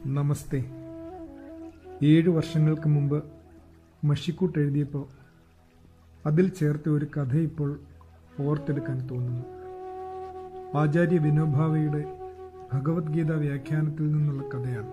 നമസ്തേ ഏഴു വർഷങ്ങൾക്ക് മുമ്പ് മഷിക്കൂട്ട് എഴുതിയപ്പോൾ അതിൽ ചേർത്ത ഒരു കഥ ഇപ്പോൾ ഓർത്തെടുക്കാൻ തോന്നുന്നു ആചാര്യ വിനോഭാവയുടെ ഭഗവത്ഗീത വ്യാഖ്യാനത്തിൽ നിന്നുള്ള കഥയാണ്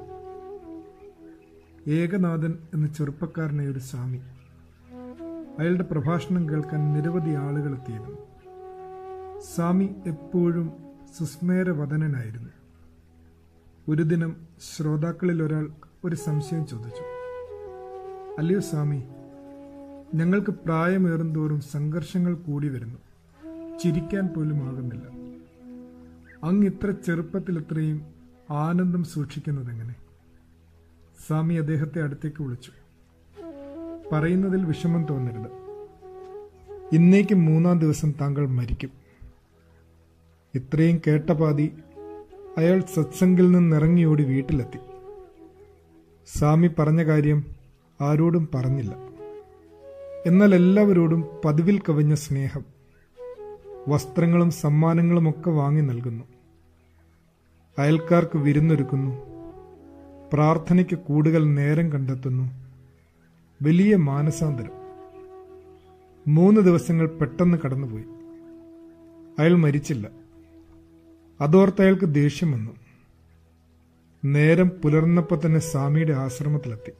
ഏകനാഥൻ എന്ന ചെറുപ്പക്കാരനായ ഒരു സ്വാമി അയാളുടെ പ്രഭാഷണം കേൾക്കാൻ നിരവധി ആളുകൾ എത്തിയിരുന്നു സ്വാമി എപ്പോഴും സുസ്മേരവദനായിരുന്നു ഒരു ദിനം ശ്രോതാക്കളിൽ ഒരാൾ ഒരു സംശയം ചോദിച്ചു അല്ലയോ സ്വാമി ഞങ്ങൾക്ക് പ്രായമേറുന്തോറും സംഘർഷങ്ങൾ കൂടി വരുന്നു ചിരിക്കാൻ പോലും ആകുന്നില്ല അങ്ങ് ഇത്ര ചെറുപ്പത്തിൽ ഇത്രയും ആനന്ദം സൂക്ഷിക്കുന്നതെങ്ങനെ സ്വാമി അദ്ദേഹത്തെ അടുത്തേക്ക് വിളിച്ചു പറയുന്നതിൽ വിഷമം തോന്നരുത് ഇന്നേക്ക് മൂന്നാം ദിവസം താങ്കൾ മരിക്കും ഇത്രയും കേട്ട പാതി അയാൾ സത്സംഗിൽ നിന്നിറങ്ങിയോടി വീട്ടിലെത്തി സ്വാമി പറഞ്ഞ കാര്യം ആരോടും പറഞ്ഞില്ല എന്നാൽ എല്ലാവരോടും പതിവിൽ കവിഞ്ഞ സ്നേഹം വസ്ത്രങ്ങളും സമ്മാനങ്ങളും ഒക്കെ വാങ്ങി നൽകുന്നു അയൽക്കാർക്ക് വിരുന്നൊരുക്കുന്നു പ്രാർത്ഥനയ്ക്ക് കൂടുതൽ നേരം കണ്ടെത്തുന്നു വലിയ മാനസാന്തരം മൂന്ന് ദിവസങ്ങൾ പെട്ടെന്ന് കടന്നുപോയി അയാൾ മരിച്ചില്ല അതോർത്ത് അയാൾക്ക് ദേഷ്യം വന്നു നേരം പുലർന്നപ്പോൾ തന്നെ സ്വാമിയുടെ ആശ്രമത്തിലെത്തി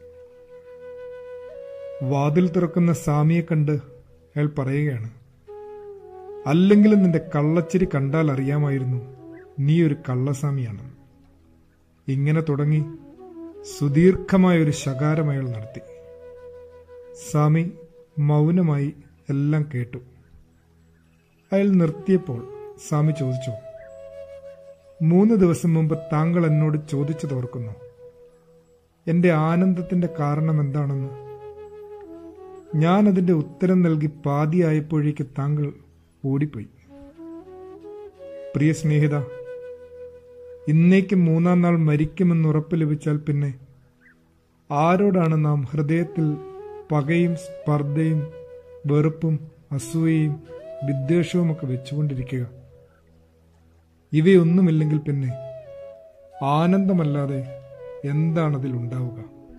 വാതിൽ തുറക്കുന്ന സ്വാമിയെ കണ്ട് അയാൾ പറയുകയാണ് അല്ലെങ്കിലും നിന്റെ കള്ളച്ചിരി കണ്ടാൽ അറിയാമായിരുന്നു നീ ഒരു കള്ളസ്വാമിയാണെന്ന് ഇങ്ങനെ തുടങ്ങി സുദീർഘമായ ഒരു ശകാരം അയാൾ നടത്തി സ്വാമി മൗനമായി എല്ലാം കേട്ടു അയാൾ നിർത്തിയപ്പോൾ സ്വാമി ചോദിച്ചു മൂന്ന് ദിവസം മുമ്പ് താങ്കൾ എന്നോട് ചോദിച്ചു തോർക്കുന്നു എന്റെ ആനന്ദത്തിന്റെ കാരണം എന്താണെന്ന് ഞാൻ അതിന്റെ ഉത്തരം നൽകി പാതിയായപ്പോഴേക്ക് താങ്കൾ ഓടിപ്പോയി പ്രിയ സ്നേഹിത ഇന്നേക്ക് മൂന്നാം നാൾ മരിക്കുമെന്ന് ഉറപ്പ് ലഭിച്ചാൽ പിന്നെ ആരോടാണ് നാം ഹൃദയത്തിൽ പകയും സ്പർദ്ധയും വെറുപ്പും അസൂയയും വിദ്വേഷവും ഒക്കെ വെച്ചുകൊണ്ടിരിക്കുക ഇവയൊന്നുമില്ലെങ്കിൽ പിന്നെ ആനന്ദമല്ലാതെ എന്താണ് അതിൽ ഉണ്ടാവുക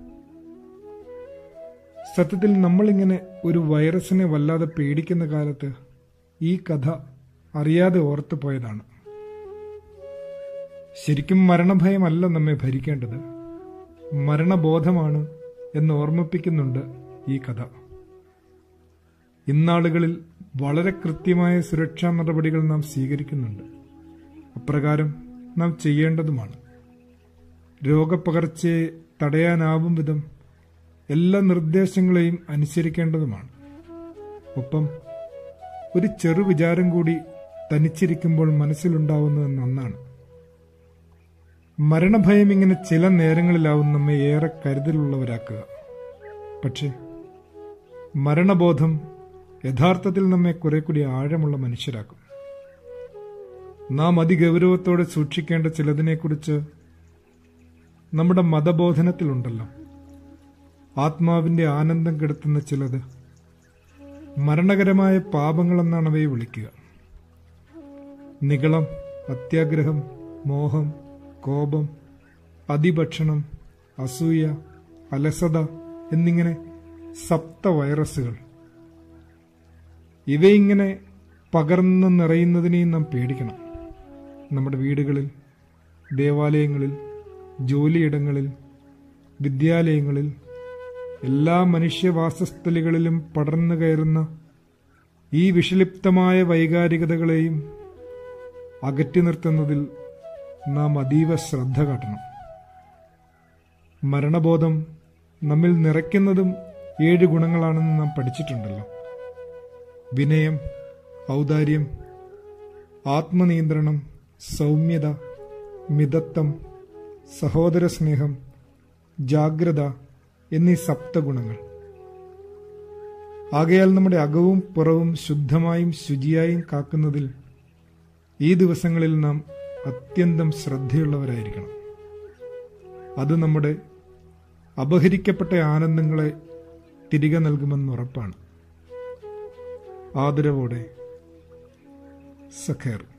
സത്യത്തിൽ നമ്മളിങ്ങനെ ഒരു വൈറസിനെ വല്ലാതെ പേടിക്കുന്ന കാലത്ത് ഈ കഥ അറിയാതെ ഓർത്തു പോയതാണ് ശരിക്കും മരണഭയമല്ല നമ്മെ ഭരിക്കേണ്ടത് മരണബോധമാണ് എന്ന് ഓർമ്മിപ്പിക്കുന്നുണ്ട് ഈ കഥ ഇന്നാളുകളിൽ വളരെ കൃത്യമായ സുരക്ഷാ നടപടികൾ നാം സ്വീകരിക്കുന്നുണ്ട് അപ്രകാരം നാം ചെയ്യേണ്ടതുമാണ് രോഗപ്പകർച്ചയെ തടയാനാവും വിധം എല്ലാ നിർദ്ദേശങ്ങളെയും അനുസരിക്കേണ്ടതുമാണ് ഒപ്പം ഒരു ചെറു വിചാരം കൂടി തനിച്ചിരിക്കുമ്പോൾ മനസ്സിലുണ്ടാവുന്നത് നന്നാണ് മരണഭയം ഇങ്ങനെ ചില നേരങ്ങളിലാവും നമ്മെ ഏറെ കരുതലുള്ളവരാക്കുക പക്ഷെ മരണബോധം യഥാർത്ഥത്തിൽ നമ്മെ കുറെ കൂടി ആഴമുള്ള മനുഷ്യരാക്കും നാം അതിഗൗരവത്തോടെ സൂക്ഷിക്കേണ്ട ചിലതിനെക്കുറിച്ച് നമ്മുടെ മതബോധനത്തിലുണ്ടല്ലോ ആത്മാവിന്റെ ആനന്ദം കെടുത്തുന്ന ചിലത് മരണകരമായ പാപങ്ങളെന്നാണ് അവയെ വിളിക്കുക നികളം അത്യാഗ്രഹം മോഹം കോപം അതിഭക്ഷണം അസൂയ അലസത എന്നിങ്ങനെ സപ്ത വൈറസുകൾ ഇവയിങ്ങനെ പകർന്നു നിറയുന്നതിനെയും നാം പേടിക്കണം നമ്മുടെ വീടുകളിൽ ദേവാലയങ്ങളിൽ ജോലിയിടങ്ങളിൽ വിദ്യാലയങ്ങളിൽ എല്ലാ മനുഷ്യവാസസ്ഥലികളിലും പടർന്നു കയറുന്ന ഈ വിഷലിപ്തമായ വൈകാരികതകളെയും അകറ്റി നിർത്തുന്നതിൽ നാം അതീവ ശ്രദ്ധ കാട്ടണം മരണബോധം നമ്മിൽ നിറയ്ക്കുന്നതും ഏഴ് ഗുണങ്ങളാണെന്ന് നാം പഠിച്ചിട്ടുണ്ടല്ലോ വിനയം ഔദാര്യം ആത്മനിയന്ത്രണം സൗമ്യത മിതത്വം സഹോദര സ്നേഹം ജാഗ്രത എന്നീ സപ്തഗുണങ്ങൾ ആകയാൽ നമ്മുടെ അകവും പുറവും ശുദ്ധമായും ശുചിയായും കാക്കുന്നതിൽ ഈ ദിവസങ്ങളിൽ നാം അത്യന്തം ശ്രദ്ധയുള്ളവരായിരിക്കണം അത് നമ്മുടെ അപഹരിക്കപ്പെട്ട ആനന്ദങ്ങളെ തിരികെ നൽകുമെന്ന് ഉറപ്പാണ് ആദരവോടെ സഖേർ